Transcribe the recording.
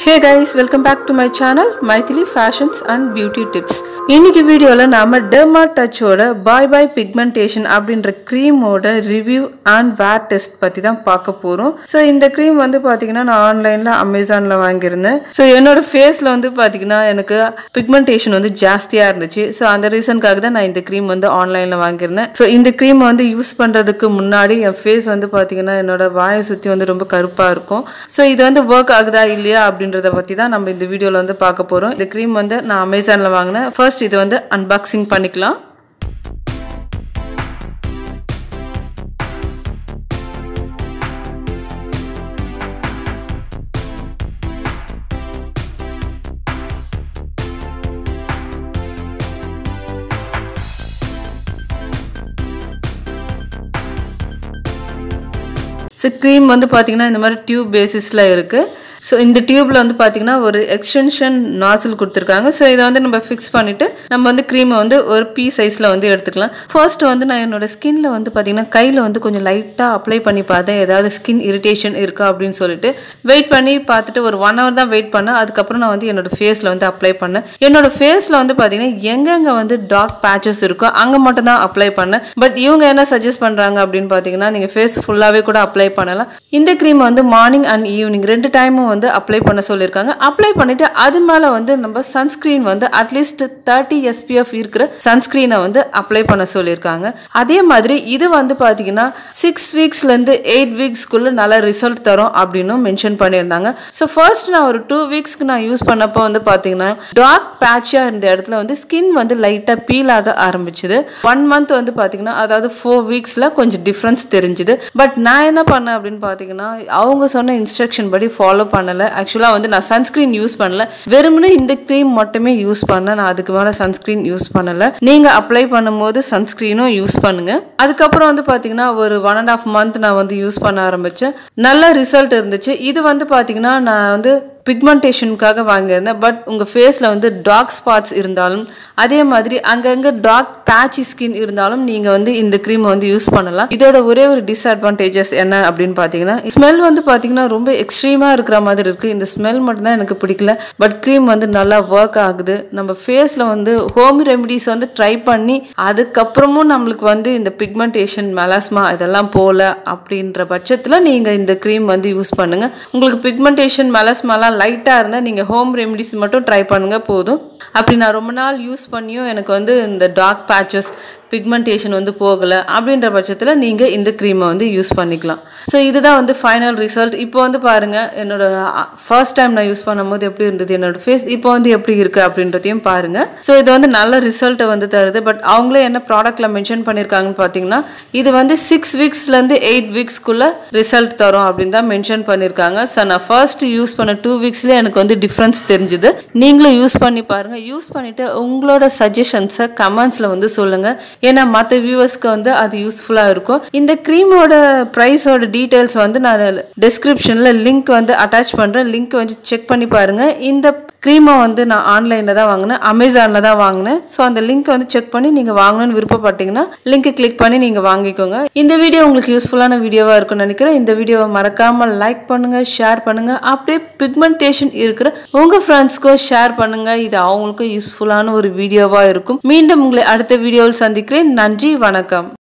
hey guys welcome back to my channel Maithili fashions and beauty tips இன்னைக்கு வீடியோவில் நாம derma டச்சோட பாய் பாய் பிக்மெண்டேஷன் அப்படின்ற க்ரீமோட ரிவ்யூ அண்ட் வேர் டெஸ்ட் பற்றி தான் பார்க்க போகிறோம் ஸோ இந்த க்ரீம் வந்து பார்த்தீங்கன்னா நான் ஆன்லைனில் அமேசானில் வாங்கியிருந்தேன் ஸோ என்னோட ஃபேஸில் வந்து பார்த்தீங்கன்னா எனக்கு பிக்மெண்டேஷன் வந்து ஜாஸ்தியாக இருந்துச்சு ஸோ அந்த ரீசனுக்காக தான் நான் இந்த க்ரீம் வந்து ஆன்லைனில் வாங்கியிருந்தேன் ஸோ இந்த க்ரீம் வந்து யூஸ் பண்ணுறதுக்கு முன்னாடி என் ஃபேஸ் வந்து பார்த்தீங்கன்னா என்னோட வாயை சுற்றி வந்து ரொம்ப கருப்பாக இருக்கும் ஸோ இது வந்து ஒர்க் ஆகுதா இல்லையா அப்படின்றத பற்றி தான் நம்ம இந்த வீடியோவில் வந்து பார்க்க போகிறோம் இந்த க்ரீம் வந்து நான் அமேசானில் வாங்கினேன் ஃபர்ஸ்ட் இது வந்து அன்பாக்சிங் பண்ணிக்கலாம் ஸோ க்ரீம் வந்து பார்த்தீங்கன்னா இந்த மாதிரி டியூப் பேசிஸில் இருக்குது ஸோ இந்த டியூப்பில் வந்து பார்த்தீங்கன்னா ஒரு எக்ஸ்டென்ஷன் நாசில் கொடுத்துருக்காங்க ஸோ இதை வந்து நம்ம ஃபிக்ஸ் பண்ணிவிட்டு நம்ம வந்து க்ரீமை வந்து ஒரு பீ சைஸில் வந்து எடுத்துக்கலாம் ஃபர்ஸ்ட் வந்து நான் என்னோட ஸ்கின்ல வந்து பார்த்தீங்கன்னா கையில் வந்து கொஞ்சம் லைட்டாக அப்ளை பண்ணி பார்த்தேன் ஏதாவது ஸ்கின் இரிட்டேஷன் இருக்கா அப்படின்னு சொல்லிட்டு வெயிட் பண்ணி பார்த்துட்டு ஒரு ஒன் ஹவர் தான் வெயிட் பண்ணேன் அதுக்கப்புறம் நான் வந்து என்னோட ஃபேஸில் வந்து அப்ளை பண்ணேன் என்னோட ஃபேஸில் வந்து பார்த்தீங்கன்னா எங்கெங்கே வந்து டார்க் பேச்சஸ் இருக்கோ அங்கே மட்டும் தான் அப்ளை பண்ணேன் பட் இவங்க என்ன சஜஸ்ட் பண்ணுறாங்க அப்படின்னு பார்த்தீங்கன்னா நீங்கள் ஃபேஸ் ஃபுல்லாகவே கூட அப்ளை பண்ணலாம் இந்த க்ரீம் வந்து மார்னிங் அண்ட் ஈவினிங் ரெண்டு டைமும் வந்து அப்ளை பண்ண சொல்லியிருக்காங்க அப்ளை பண்ணிட்டு அது மேலே வந்து நம்ம சன்ஸ்க்ரீன் வந்து அட்லீஸ்ட் தேர்ட்டி எஸ்பிஎஃப் இருக்கிற சன்ஸ்க்ரீனை வந்து அப்ளை பண்ண சொல்லியிருக்காங்க அதே மாதிரி இது வந்து பார்த்தீங்கன்னா சிக்ஸ் வீக்ஸ்லேருந்து எயிட் வீக்ஸ்க்குள்ளே நல்ல ரிசல்ட் தரும் அப்படின்னு மென்ஷன் பண்ணியிருந்தாங்க ஸோ ஃபர்ஸ்ட் நான் ஒரு டூ வீக்ஸ்க்கு நான் யூஸ் பண்ணப்போ வந்து பார்த்தீங்கன்னா டார்க் பேட்சாக இருந்த இடத்துல வந்து ஸ்கின் வந்து லைட்டாக பீல் ஆக ஆரம்பிச்சுது ஒன் மந்த் வந்து பார்த்தீங்கன்னா அதாவது ஃபோர் வீக்ஸில் கொஞ்சம் டிஃப்ரென்ஸ் தெரிஞ்சுது பட் நான் என்ன பண்ணேன் அப்படின்னு பார்த்தீங்கன்னா அவங்க சொன்ன இன்ஸ்ட்ரக்ஷன் படி ஃபாலோ பண்ணலை ஆக்சுவலாக வந்து நான் சன்ஸ்க்ரீன் யூஸ் பண்ணல வெறுமனே இந்த க்ரீம் மட்டுமே யூஸ் பண்ணேன் நான் அதுக்கு மேலே சன்ஸ்க்ரீன் யூஸ் பண்ணலை நீங்கள் அப்ளை பண்ணும்போது சன்ஸ்க்ரீனும் யூஸ் பண்ணுங்க அதுக்கப்புறம் வந்து பார்த்தீங்கன்னா ஒரு ஒன் அண்ட் ஆஃப் மந்த் நான் வந்து யூஸ் பண்ண ஆரம்பித்தேன் நல்ல ரிசல்ட் இருந்துச்சு இது வந்து பார்த்தீங்கன்னா நான் வந்து பிக்மெண்டேஷனுக்காக வாங்கியிருந்தேன் பட் உங்கள் ஃபேஸில் வந்து டார்க் ஸ்பாட்ஸ் இருந்தாலும் அதே மாதிரி அங்கங்கே டார்க் பேட்சி ஸ்கின் இருந்தாலும் நீங்கள் வந்து இந்த க்ரீமை வந்து யூஸ் பண்ணலாம் இதோட ஒரே ஒரு டிஸ்அட்வான்டேஜஸ் என்ன அப்படின்னு பார்த்தீங்கன்னா ஸ்மெல் வந்து பார்த்தீங்கன்னா ரொம்ப எக்ஸ்ட்ரீமாக இருக்கிற மாதிரி இருக்குது இந்த ஸ்மெல் மட்டும்தான் எனக்கு பிடிக்கல பட் க்ரீம் வந்து நல்லா ஒர்க் ஆகுது நம்ம ஃபேஸில் வந்து ஹோம் ரெமிடிஸ் வந்து ட்ரை பண்ணி அதுக்கப்புறமும் நம்மளுக்கு வந்து இந்த பிக்மெண்டேஷன் மெலாஸ்மா இதெல்லாம் போகல அப்படின்ற பட்சத்தில் நீங்கள் இந்த க்ரீம் வந்து யூஸ் பண்ணுங்கள் உங்களுக்கு பிக்மெண்டேஷன் மெலாஸ்மாலாம் லைட்டாக இருந்தால் நீங்கள் ஹோம் ரெமிடிஸ் மட்டும் ட்ரை பண்ணுங்கள் போதும் அப்படி நான் ரொம்ப நாள் யூஸ் பண்ணியும் எனக்கு வந்து இந்த டார்க் பேச்சஸ் பிக்மெண்டேஷன் வந்து போகலை அப்படின்ற பட்சத்தில் நீங்கள் இந்த க்ரீமை வந்து யூஸ் பண்ணிக்கலாம் ஸோ இதுதான் வந்து ஃபைனல் ரிசல்ட் இப்போ வந்து பாருங்கள் என்னோட ஃபர்ஸ்ட் டைம் நான் யூஸ் பண்ணும்போது எப்படி இருந்தது என்னோட ஃபேஸ் இப்போ வந்து எப்படி இருக்குது அப்படின்றதையும் பாருங்கள் ஸோ இது வந்து நல்ல ரிசல்ட்டை வந்து தருது பட் அவங்களே என்ன ப்ராடக்ட்டில் மென்ஷன் பண்ணியிருக்காங்கன்னு பார்த்தீங்கன்னா இது வந்து சிக்ஸ் வீக்ஸ்லேருந்து எயிட் வீக்ஸ்க்குள்ளே ரிசல்ட் தரும் அப்படின்னு தான் மென்ஷன் பண்ணியிருக்காங்க ஸோ நான் ஃபர்ஸ்ட் யூஸ் பண்ண டூ வீக்ஸ்லேயே எனக்கு வந்து டிஃப்ரென்ஸ் தெரிஞ்சுது நீங்களும் யூஸ் பண்ணி பாருங்கள் யூஸ் பண்ணிவிட்டு உங்களோட சஜஷன்ஸை கமெண்ட்ஸில் வந்து சொல்லுங்கள் ஏன்னா மற்ற வியூவர்ஸ்க்கு வந்து அது யூஸ்ஃபுல்லாக இருக்கும் இந்த க்ரீமோட ப்ரைஸோட டீட்டெயில்ஸ் வந்து நான் டிஸ்கிரிப்ஷனில் லிங்க் வந்து அட்டாச் பண்ணுறேன் லிங்க் வந்து செக் பண்ணி பாருங்கள் இந்த க்ரீமை வந்து நான் ஆன்லைனில் தான் வாங்கினேன் அமேசானில் தான் வாங்கினேன் ஸோ அந்த லிங்க் வந்து செக் பண்ணி நீங்கள் வாங்கணும்னு விருப்பப்பட்டீங்கன்னா லிங்க் கிளிக் பண்ணி நீங்கள் வாங்கிக்கோங்க இந்த வீடியோ உங்களுக்கு யூஸ்ஃபுல்லான வீடியோவாக இருக்கும்னு நினைக்கிறேன் இந்த வீடியோவை மறக்காமல் லைக் பண்ணுங்கள் ஷேர் பண்ணுங்கள் அப்படியே பிக்மெண்டேஷன் இருக்கிற உங்கள் ஃப்ரெண்ட்ஸ்க்கும் ஷேர் பண்ணுங்கள் இது அவங்களுக்கும் யூஸ்ஃபுல்லான ஒரு வீடியோவாக இருக்கும் மீண்டும் உங்களை அடுத்த வீடியோவில் சந்திக்கிறேன் நன்றி வணக்கம்